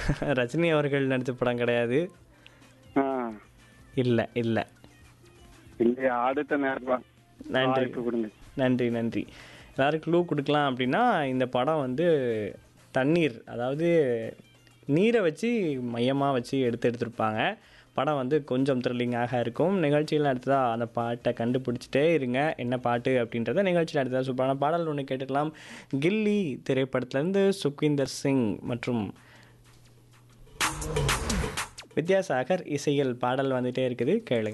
ரஜினி அவர்கள் நடித்த படம் கிடையாது ஆ இல்லை இல்லை இல்லையா அடுத்த நேரம் நன்றி வாய்ப்பு கொடுங்க நன்றி நன்றி எல்லாரும் க்ளூ கொடுக்கலாம் அப்படின்னா இந்த படம் வந்து தண்ணீர் அதாவது நீரை வச்சு மையமாக வச்சு எடுத்து எடுத்திருப்பாங்க படம் வந்து கொஞ்சம் த்ரில்லிங்காக இருக்கும் நிகழ்ச்சியில் அடுத்ததாக அந்த பாட்டை கண்டுபிடிச்சிட்டே இருங்க என்ன பாட்டு அப்படின்றத நிகழ்ச்சியில் அடுத்ததாக சூப்பரான பாடல் ஒன்று கேட்டுக்கலாம் கில்லி திரைப்படத்துலேருந்து சுக்விந்தர் சிங் மற்றும் வித்யாசாகர் இசையில் பாடல் வந்துகிட்டே இருக்குது கேளுங்க